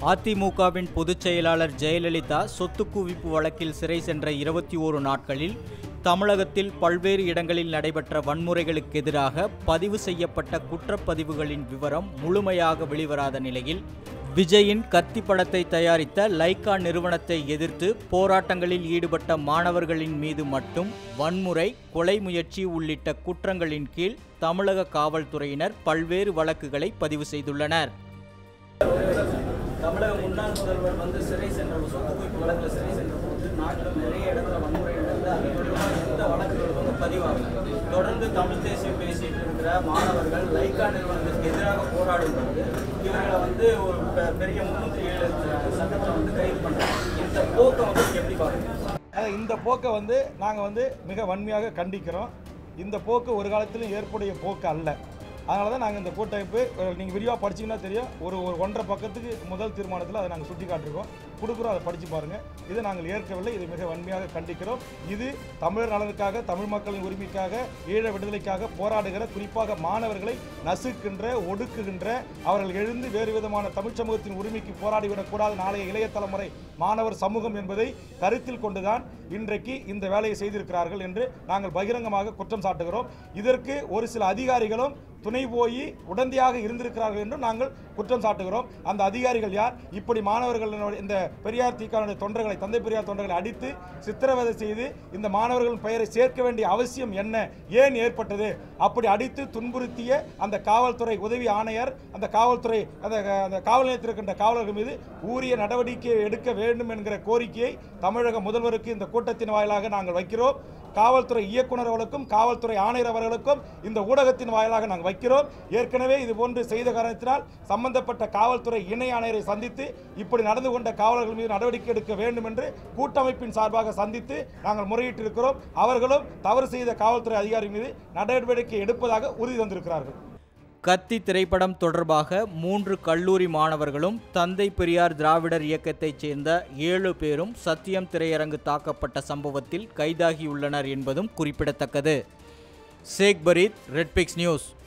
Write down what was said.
அதிமுகவின் பொதுச் செயலாளர் ஜெயலலிதா சொத்து குவிப்பு வழக்கில் சிறை சென்ற இருபத்தி ஓரு நாட்களில் தமிழகத்தில் பல்வேறு இடங்களில் நடைபெற்ற வன்முறைகளுக்கு எதிராக பதிவு செய்யப்பட்ட குற்றப்பதிவுகளின் விவரம் முழுமையாக வெளிவராத நிலையில் விஜயின் கத்தி படத்தை தயாரித்த லைக்கா நிறுவனத்தை எதிர்த்து போராட்டங்களில் ஈடுபட்ட மாணவர்களின் மீது மட்டும் வன்முறை கொலை முயற்சி உள்ளிட்ட குற்றங்களின் கீழ் தமிழக காவல்துறையினர் பல்வேறு வழக்குகளை பதிவு செய்துள்ளனர் தமிழக முன்னாள் முதல்வர் வந்து சிறை சென்ற சொத்து குவிப்பு வழக்கில் சிறை சென்ற போது நாட்டில் நிறைய இடத்துல வன்முறை நடந்து அது தொடர்பாக எந்த வழக்குகள் வந்து பதிவாகும் தொடர்ந்து தமிழ் தேசியம் பேசிட்டு இருக்கிற மாணவர்கள் லைக்கா நிறுவனத்திற்கு எதிராக போராடும் போது இவர்களை வந்து ஒரு பெ- பெரிய முன்னூற்றி ஏழு சட்டத்தில் வந்து கைது பண்ணுறாங்க இந்த போக்கை வந்து நீங்க எப்படி பார்க்குறீங்க அஹ் இந்த போக்கை வந்து நாங்கள் வந்து மிக வன்மையாக கண்டிக்கிறோம் இந்த போக்கு ஒரு காலத்திலும் ஏற்புடைய போக்கு அல்ல அதனால தான் நாங்கள் இந்த கூட்டமைப்பு நீங்கள் விரிவாக படிச்சீங்கன்னா தெரியும் ஒரு ஒரு ஒன்றரை பக்கத்துக்கு முதல் தீர்மானத்தில் அதை நாங்கள் சுட்டி காட்டிருக்கோம் கொடுக்குறோம் அதை படித்து பாருங்கள் இதை நாங்கள் ஏற்கவில்லை இதை மிக வன்மையாக கண்டிக்கிறோம் இது தமிழர் நலனுக்காக தமிழ் மக்களின் உரிமைக்காக ஈழ விடுதலைக்காக போராடுகிற குறிப்பாக மாணவர்களை நசுக்கின்ற ஒடுக்குகின்ற அவர்கள் எழுந்து வேறு விதமான தமிழ் சமூகத்தின் உரிமைக்கு போராடிவிடக்கூடாது நாளைய இளைய தலைமுறை மாணவர் சமூகம் என்பதை கருத்தில் கொண்டுதான் இன்றைக்கு இந்த வேலையை செய்திருக்கிறார்கள் என்று நாங்கள் பகிரங்கமாக குற்றம் சாட்டுகிறோம் இதற்கு ஒரு சில அதிகாரிகளும் துணை போய் உடந்தையாக இருந்திருக்கிறார்கள் என்றும் நாங்கள் குற்றம் சாட்டுகிறோம் அந்த அதிகாரிகள் யார் இப்படி மாணவர்கள் இந்த பெரியார் தீக்கானுடைய தொண்டர்களை தந்தை பெரியார் தொண்டர்களை அடித்து சித்திரவதை செய்து இந்த மாணவர்களின் பெயரை சேர்க்க வேண்டிய அவசியம் என்ன ஏன் ஏற்பட்டது அப்படி அடித்து துன்புறுத்திய அந்த காவல்துறை உதவி ஆணையர் அந்த காவல்துறை அந்த அந்த காவல் நிலையத்தில் இருக்கின்ற காவலர்கள் மீது உரிய நடவடிக்கை எடுக்க வேண்டும் என்கிற கோரிக்கையை தமிழக முதல்வருக்கு இந்த கூட்டத்தின் வாயிலாக நாங்கள் வைக்கிறோம் காவல்துறை இயக்குனர் அவர்களுக்கும் காவல்துறை ஆணையர் அவர்களுக்கும் இந்த ஊடகத்தின் வாயிலாக நாங்கள் வைக்கிறோம் ஏற்கனவே இது போன்று செய்த காரணத்தினால் சம்பந்தப்பட்ட காவல்துறை இணை ஆணையரை சந்தித்து இப்படி நடந்து கொண்ட காவலர்கள் மீது நடவடிக்கை எடுக்க வேண்டும் என்று கூட்டமைப்பின் சார்பாக சந்தித்து நாங்கள் முறையிட்டிருக்கிறோம் அவர்களும் தவறு செய்த காவல்துறை அதிகாரி மீது நடவடிக்கை எடுப்பதாக உறுதி தந்திருக்கிறார்கள் கத்தி திரைப்படம் தொடர்பாக மூன்று கல்லூரி மாணவர்களும் தந்தை பெரியார் திராவிடர் இயக்கத்தைச் சேர்ந்த ஏழு பேரும் சத்தியம் திரையரங்கு தாக்கப்பட்ட சம்பவத்தில் கைதாகியுள்ளனர் என்பதும் குறிப்பிடத்தக்கது சேக் பரீத் ரெட்பிக்ஸ் நியூஸ்